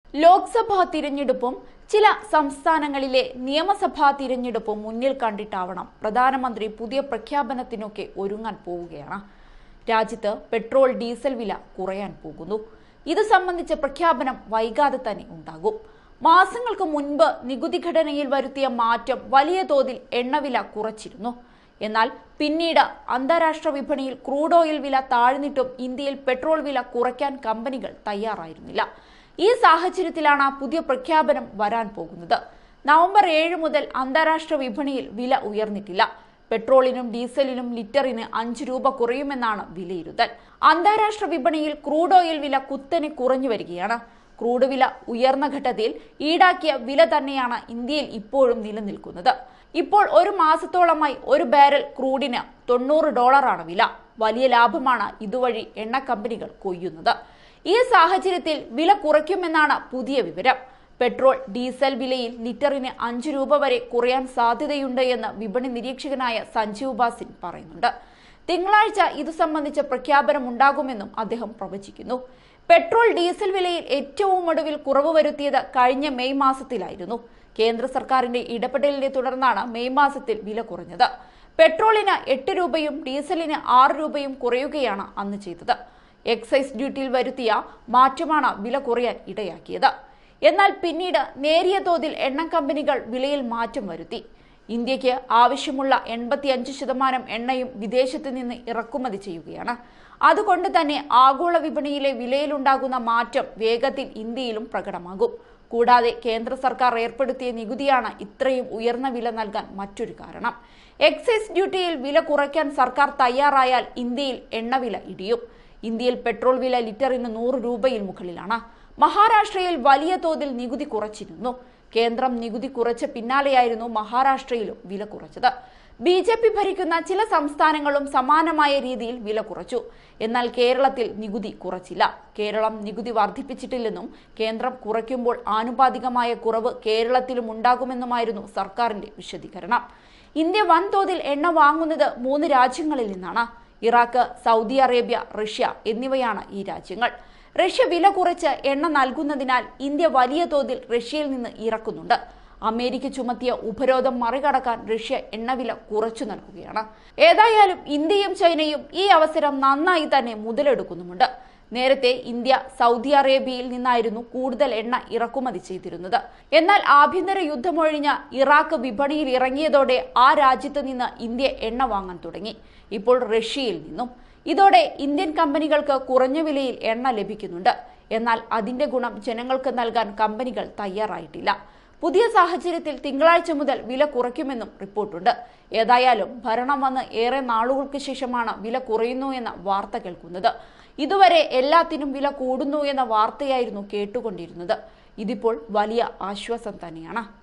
ലോക്സഭാ തിരഞ്ഞെടുപ്പും ചില സംസ്ഥാനങ്ങളിലെ നിയമസഭാ തിരഞ്ഞെടുപ്പും മുന്നിൽ കണ്ടിട്ടാവണം പ്രധാനമന്ത്രി പുതിയ പ്രഖ്യാപനത്തിനൊക്കെ ഒരുങ്ങാൻ പോവുകയാണ് രാജ്യത്ത് പെട്രോൾ ഡീസൽ വില കുറയാൻ പോകുന്നു ഇത് സംബന്ധിച്ച പ്രഖ്യാപനം വൈകാതെ തന്നെ ഉണ്ടാകും മാസങ്ങൾക്ക് മുൻപ് നികുതി ഘടനയിൽ വരുത്തിയ മാറ്റം വലിയ തോതിൽ എണ്ണവില കുറച്ചിരുന്നു എന്നാൽ പിന്നീട് അന്താരാഷ്ട്ര വിപണിയിൽ ക്രൂഡ് ഓയിൽ വില താഴ്ന്നിട്ടും ഇന്ത്യയിൽ പെട്രോൾ വില കുറയ്ക്കാൻ കമ്പനികൾ തയ്യാറായിരുന്നില്ല ഈ സാഹചര്യത്തിലാണ് പുതിയ പ്രഖ്യാപനം വരാൻ പോകുന്നത് നവംബർ ഏഴ് മുതൽ അന്താരാഷ്ട്ര വിപണിയിൽ വില ഉയർന്നിട്ടില്ല പെട്രോളിനും ഡീസലിനും ലിറ്ററിന് അഞ്ച് രൂപ കുറയുമെന്നാണ് വിലയിരുത്തൽ അന്താരാഷ്ട്ര വിപണിയിൽ ക്രൂഡ് ഓയിൽ വില കുത്തനെ കുറഞ്ഞു വരികയാണ് ക്രൂഡ് വില ഉയർന്ന ഘട്ടത്തിൽ ഈടാക്കിയ വില തന്നെയാണ് ഇന്ത്യയിൽ ഇപ്പോഴും നിലനിൽക്കുന്നത് ഇപ്പോൾ ഒരു മാസത്തോളമായി ഒരു ബാരൽ ക്രൂഡിന് തൊണ്ണൂറ് ഡോളറാണ് വില വലിയ ലാഭമാണ് ഇതുവഴി എണ്ണ കമ്പനികൾ കൊയ്യുന്നത് ഈ സാഹചര്യത്തിൽ വില കുറയ്ക്കുമെന്നാണ് പുതിയ വിവരം പെട്രോൾ ഡീസൽ വിലയിൽ ലിറ്ററിന് അഞ്ച് രൂപ വരെ കുറയാൻ സാധ്യതയുണ്ട് എന്ന് വിപണി നിരീക്ഷകനായ സഞ്ജീവ് ബാസിൻ പറയുന്നുണ്ട് തിങ്കളാഴ്ച ഇത് സംബന്ധിച്ച പ്രഖ്യാപനം ഉണ്ടാകുമെന്നും അദ്ദേഹം പ്രവചിക്കുന്നു പെട്രോൾ ഡീസൽ വിലയിൽ ഏറ്റവും ഒടുവിൽ കുറവ് വരുത്തിയത് കഴിഞ്ഞ മെയ് മാസത്തിലായിരുന്നു കേന്ദ്ര സർക്കാരിന്റെ ഇടപെടലിനെ തുടർന്നാണ് മെയ് മാസത്തിൽ വില കുറഞ്ഞത് പെട്രോളിന് എട്ട് രൂപയും ഡീസലിന് ആറ് രൂപയും കുറയുകയാണ് അന്ന് ചെയ്തത് എക്സൈസ് ഡ്യൂട്ടിയിൽ വരുത്തിയ മാറ്റമാണ് വില കുറയാൻ ഇടയാക്കിയത് എന്നാൽ പിന്നീട് നേരിയ തോതിൽ എണ്ണ കമ്പനികൾ വിലയിൽ മാറ്റം വരുത്തി ഇന്ത്യക്ക് ആവശ്യമുള്ള എൺപത്തിയഞ്ച് ശതമാനം എണ്ണയും വിദേശത്ത് നിന്ന് ഇറക്കുമതി ചെയ്യുകയാണ് അതുകൊണ്ട് തന്നെ ആഗോള വിപണിയിലെ വിലയിലുണ്ടാകുന്ന മാറ്റം വേഗത്തിൽ ഇന്ത്യയിലും പ്രകടമാകും കൂടാതെ കേന്ദ്ര സർക്കാർ ഏർപ്പെടുത്തിയ നികുതിയാണ് ഇത്രയും ഉയർന്ന വില നൽകാൻ മറ്റൊരു കാരണം എക്സൈസ് ഡ്യൂട്ടിയിൽ വില കുറയ്ക്കാൻ സർക്കാർ തയ്യാറായാൽ ഇന്ത്യയിൽ എണ്ണവില ഇടിയും ഇന്ത്യയിൽ പെട്രോൾ വില ലിറ്ററിന് നൂറ് രൂപയിൽ മുകളിലാണ് മഹാരാഷ്ട്രയിൽ വലിയ തോതിൽ നികുതി കുറച്ചിരുന്നു കേന്ദ്രം നികുതി കുറച്ച പിന്നാലെയായിരുന്നു മഹാരാഷ്ട്രയിലും വില കുറച്ചത് ബി ജെ പി ഭരിക്കുന്ന ചില സംസ്ഥാനങ്ങളും സമാനമായ രീതിയിൽ വില കുറച്ചു എന്നാൽ കേരളത്തിൽ നികുതി കുറച്ചില്ല കേരളം നികുതി വർദ്ധിപ്പിച്ചിട്ടില്ലെന്നും കേന്ദ്രം കുറയ്ക്കുമ്പോൾ ആനുപാതികമായ കുറവ് കേരളത്തിലും ഉണ്ടാകുമെന്നുമായിരുന്നു സർക്കാരിന്റെ വിശദീകരണം ഇന്ത്യ വൻതോതിൽ എണ്ണ വാങ്ങുന്നത് മൂന്ന് രാജ്യങ്ങളിൽ നിന്നാണ് ഇറാഖ് സൗദി അറേബ്യ റഷ്യ എന്നിവയാണ് ഈ രാജ്യങ്ങൾ റഷ്യ വില കുറച്ച് എണ്ണ നൽകുന്നതിനാൽ ഇന്ത്യ വലിയ തോതിൽ റഷ്യയിൽ നിന്ന് ഇറക്കുന്നുണ്ട് അമേരിക്ക ചുമത്തിയ ഉപരോധം മറികടക്കാൻ റഷ്യ എണ്ണവില കുറച്ചു നൽകുകയാണ് ഏതായാലും ഇന്ത്യയും ചൈനയും ഈ അവസരം നന്നായി തന്നെ മുതലെടുക്കുന്നുമുണ്ട് നേരത്തെ ഇന്ത്യ സൗദി അറേബ്യയിൽ നിന്നായിരുന്നു കൂടുതൽ എണ്ണ ഇറക്കുമതി ചെയ്തിരുന്നത് എന്നാൽ ആഭ്യന്തര യുദ്ധമൊഴിഞ്ഞ ഇറാഖ് വിപണിയിൽ ഇറങ്ങിയതോടെ ആ രാജ്യത്ത് നിന്ന് ഇന്ത്യ എണ്ണ വാങ്ങാൻ തുടങ്ങി ഇപ്പോൾ റഷ്യയിൽ നിന്നും ഇതോടെ ഇന്ത്യൻ കമ്പനികൾക്ക് കുറഞ്ഞ വിലയിൽ എണ്ണ ലഭിക്കുന്നുണ്ട് എന്നാൽ അതിന്റെ ഗുണം ജനങ്ങൾക്ക് നൽകാൻ കമ്പനികൾ തയ്യാറായിട്ടില്ല പുതിയ സാഹചര്യത്തിൽ തിങ്കളാഴ്ച മുതൽ വില കുറയ്ക്കുമെന്നും റിപ്പോർട്ടുണ്ട് ഏതായാലും ഭരണം വന്ന് ഏറെ നാളുകൾക്ക് ശേഷമാണ് വില കുറയുന്നു എന്ന വാർത്ത കേൾക്കുന്നത് ഇതുവരെ എല്ലാത്തിനും വില കൂടുന്നു എന്ന വാർത്തയായിരുന്നു കേട്ടുകൊണ്ടിരുന്നത് ഇതിപ്പോൾ വലിയ ആശ്വാസം തന്നെയാണ്